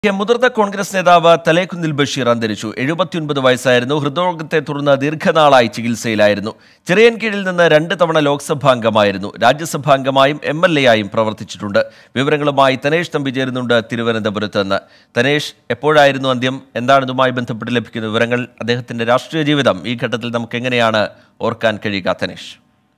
K മുതിർന്ന കോൺഗ്രസ് നേതാവ് തലേക്കുന്നിൽ ബഷീർ അന്തരിച്ചു എഴുപത്തിയൊൻപത് വയസ്സായിരുന്നു ഹൃദ്രോഗത്തെ തുടർന്ന് ദീർഘനാളായി ചികിത്സയിലായിരുന്നു ചിറയൻകീഴിൽ നിന്ന് രണ്ട് തവണ ലോക്സഭാ അംഗമായിരുന്നു രാജ്യസഭാ അംഗമായും എം എൽ എ ആയും പ്രവർത്തിച്ചിട്ടുണ്ട് വിവരങ്ങളുമായി തനേഷ് തമ്പി ചേരുന്നുണ്ട് തിരുവനന്തപുരത്ത് നിന്ന് തനേഷ് എപ്പോഴായിരുന്നു അന്ത്യം എന്താണ് ഇതുമായി ബന്ധപ്പെട്ട് ലഭിക്കുന്ന വിവരങ്ങൾ അദ്ദേഹത്തിന്റെ രാഷ്ട്രീയ ജീവിതം ഈ ഘട്ടത്തിൽ നമുക്ക് എങ്ങനെയാണ് ഓർക്കാൻ കഴിയുക തനേഷ്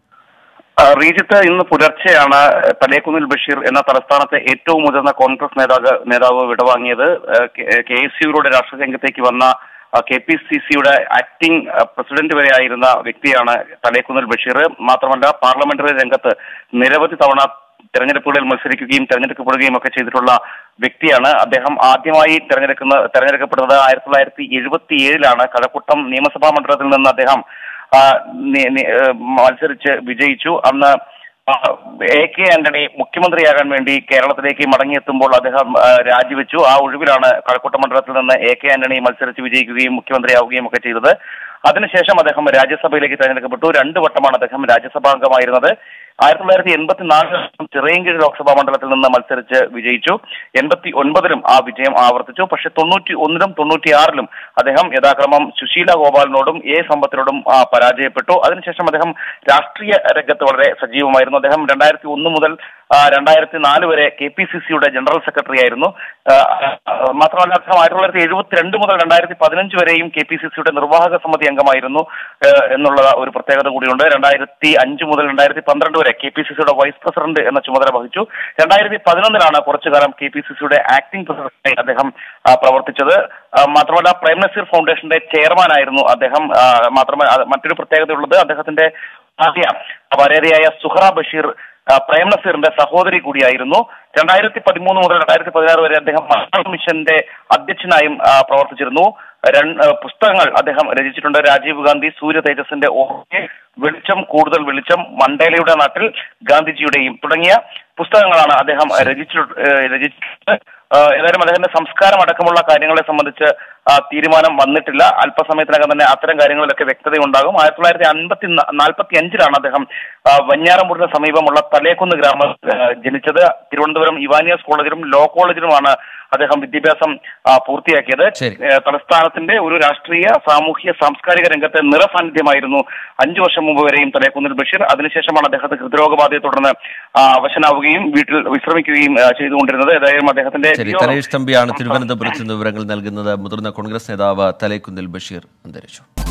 ആ, റീജിത്ത് ഇന്ന് പുലർച്ചെയാണ് തലേക്കുന്നിൽ ബഷീർ എന്ന തലസ്ഥാനത്തെ ഏറ്റവും മുതിർന്ന കോൺഗ്രസ് നേതാവ് നേതാവ് വിടവാങ്ങിയത് കെ എസ് യുയുടെ രാഷ്ട്രീയ രംഗത്തേക്ക് വന്ന കെ പി സി സിയുടെ ആക്ടിംഗ് ആ, പ്രസിഡന്റ് വരെ ആയിരുന്ന വ്യക്തിയാണ് തലേക്കുന്നിൽ ബഷീർ മാത്രമല്ല പാർലമെന്ററി രംഗത്ത് നിരവധി തവണ തെരഞ്ഞെടുപ്പുകളിൽ മത്സരിക്കുകയും തെരഞ്ഞെടുക്കപ്പെടുകയും ഒക്കെ ചെയ്തിട്ടുള്ള വ്യക്തിയാണ് അദ്ദേഹം ആദ്യമായി തെരഞ്ഞെടുക്കുന്ന തെരഞ്ഞെടുക്കപ്പെടുന്നത് ആയിരത്തി തൊള്ളായിരത്തി എഴുപത്തി ഏഴിലാണ് കഴക്കൂട്ടം നിയമസഭാ മണ്ഡലത്തിൽ നിന്ന് അദ്ദേഹം ആ, നി- നി- ഏ, മത്സരിച്ച് വിജയിച്ചു അന്ന് ആ, എ കെ ആന്റണി മുഖ്യമന്ത്രിയാകാൻ വേണ്ടി കേരളത്തിലേക്ക് മടങ്ങിയെത്തുമ്പോൾ അദ്ദേഹം ആ, രാജിവെച്ചു ആ ഒഴിവിലാണ് കഴക്കൂട്ടം മണ്ഡലത്തിൽ നിന്ന് എ കെ ആന്റണി മത്സരിച്ച് വിജയിക്കുകയും മുഖ്യമന്ത്രിയാവുകയും ഒക്കെ ചെയ്തത് അതിനുശേഷം അദ്ദേഹം രാജ്യസഭയിലേക്ക് തെരഞ്ഞെടുക്കപ്പെട്ടു രണ്ടു വട്ടമാണ് അദ്ദേഹം രാജ്യസഭാ അംഗമായിരുന്നത് ആയിരത്തി തൊള്ളായിരത്തി എൺപത്തിനാലിൽ ചിറയൻകീഴ് ലോക്സഭാ മണ്ഡലത്തിൽ നിന്ന് മത്സരിച്ച് വിജയിച്ചു എൺപത്തി ഒൻപതിലും ആ വിജയം ആവർത്തിച്ചു പക്ഷെ തൊണ്ണൂറ്റി ഒന്നിലും തൊണ്ണൂറ്റിയാറിലും അദ്ദേഹം യഥാക്രമം സുശീല ഗോപാലിനോടും എ സമ്പത്തിനോടും ആ, പരാജയപ്പെട്ടു അതിനുശേഷം അദ്ദേഹം രാഷ്ട്രീയ രംഗത്ത് വളരെ സജീവമായിരുന്നു അദ്ദേഹം രണ്ടായിരത്തി ഒന്ന് മുതൽ ആ, രണ്ടായിരത്തി നാല് വരെ കെ പി സി സിയുടെ ജനറൽ സെക്രട്ടറി ആയിരുന്നു ആ, ആ, മാത്രമല്ല അദ്ദേഹം ആയിരത്തി തൊള്ളായിരത്തി എഴുപത്തിരണ്ട് മുതൽ രണ്ടായിരത്തി പതിനഞ്ച് വരെയും കെ പി സി സിയുടെ നിർവാഹക സമിതി അംഗമായിരുന്നു ആ, എന്നുള്ള ഒരു പ്രത്യേകത കൂടിയുണ്ട് രണ്ടായിരത്തി അഞ്ച് മുതൽ രണ്ടായിരത്തി പന്ത്രണ്ട് വരെ കെ പി സി സിയുടെ വൈസ് പ്രസിഡന്റ് എന്ന ചുമതല വഹിച്ചു രണ്ടായിരത്തി പതിനൊന്നിലാണ് കുറച്ചു കാലം കെ പി സി സിയുടെ ആക്ടിംഗ് പ്രസിഡന്റായി അദ്ദേഹം ആ, പ്രവർത്തിച്ചത് ആ, മാത്രമല്ല പ്രേം നസീർ ഫൗണ്ടേഷന്റെ ചെയർമാൻ ആയിരുന്നു അദ്ദേഹം ആ, മാത്രമല്ല അത് മറ്റൊരു പ്രത്യേകതയുള്ളത് അദ്ദേഹത്തിന്റെ ഭാര്യ വരേറിയായ സുഹറ ബഷീർ ആ, പ്രേം നസീറിന്റെ സഹോദരി കൂടിയായിരുന്നു രണ്ടായിരത്തി പതിമൂന്ന് മുതൽ രണ്ടായിരത്തി പതിനാറ് വരെ അദ്ദേഹം മലയാള മിഷന്റെ അധ്യക്ഷനായും ആ, പ്രവർത്തിച്ചിരുന്നു രണ്ട് ആ, പുസ്തകങ്ങൾ അദ്ദേഹം രചിച്ചിട്ടുണ്ട് രാജീവ് ഗാന്ധി സൂര്യ തേജസിന്റെ ഓർമ്മ വെളിച്ചം കൂടുതൽ വെളിച്ചം മണ്ടേലയുടെ നാട്ടിൽ ഗാന്ധിജിയുടെയും തുടങ്ങിയ പുസ്തകങ്ങളാണ് അദ്ദേഹം രചിച്ചു ഏഹ് രചിച്ചിട്ടുള്ളത് ആഹ് ഏതായാലും അദ്ദേഹത്തിന്റെ സംസ്കാരം അടക്കമുള്ള കാര്യങ്ങളെ സംബന്ധിച്ച് ആ, തീരുമാനം വന്നിട്ടില്ല അല്പസമയത്തിനകം തന്നെ അത്തരം കാര്യങ്ങളിലൊക്കെ വ്യക്തതയുണ്ടാകും ആയിരത്തി തൊള്ളായിരത്തി അൻപത്തി നാൽപ്പത്തി അഞ്ചിലാണ് അദ്ദേഹം ആ, വഞ്ഞാറമൂടിന് സമീപമുള്ള തലേക്കുന്ന് ഗ്രാമത്തിൽ ആ, ജനിച്ചത് തിരുവനന്തപുരം ഇവാനിയസ് കോളേജിലും ലോ കോളേജിലുമാണ് അദ്ദേഹം വിദ്യാഭ്യാസം ആ, പൂർത്തിയാക്കിയത് ശരി. ഏഹ് തലസ്ഥാനത്തിന്റെ ഒരു രാഷ്ട്രീയ സാമൂഹ്യ സാംസ്കാരിക രംഗത്തെ നിറസാന്നിധ്യമായിരുന്നു അഞ്ചു വർഷം മുമ്പ് വരെയും തലേക്കുന്നിൽ ബഷീർ അതിനുശേഷമാണ് അദ്ദേഹത്തെ ഹൃദ്രോഗബാധയെ തുടർന്ന് ആ, അവശനാവുകയും വീട്ടിൽ വിശ്രമിക്കുകയും ആ, ചെയ്തുകൊണ്ടിരുന്നത് ഏതായാലും അദ്ദേഹത്തിന്റെ ശരി വിയോഗം- തനേഷ് തമ്പിയാണ് തിരുവനന്തപുരത്ത് നിന്ന് വിവരങ്ങൾ നൽകുന്നത് മുതിർന്ന കോൺഗ്രസ് നേതാവ് തലേക്കുന്നിൽ ബഷീർ അന്തരിച്ചു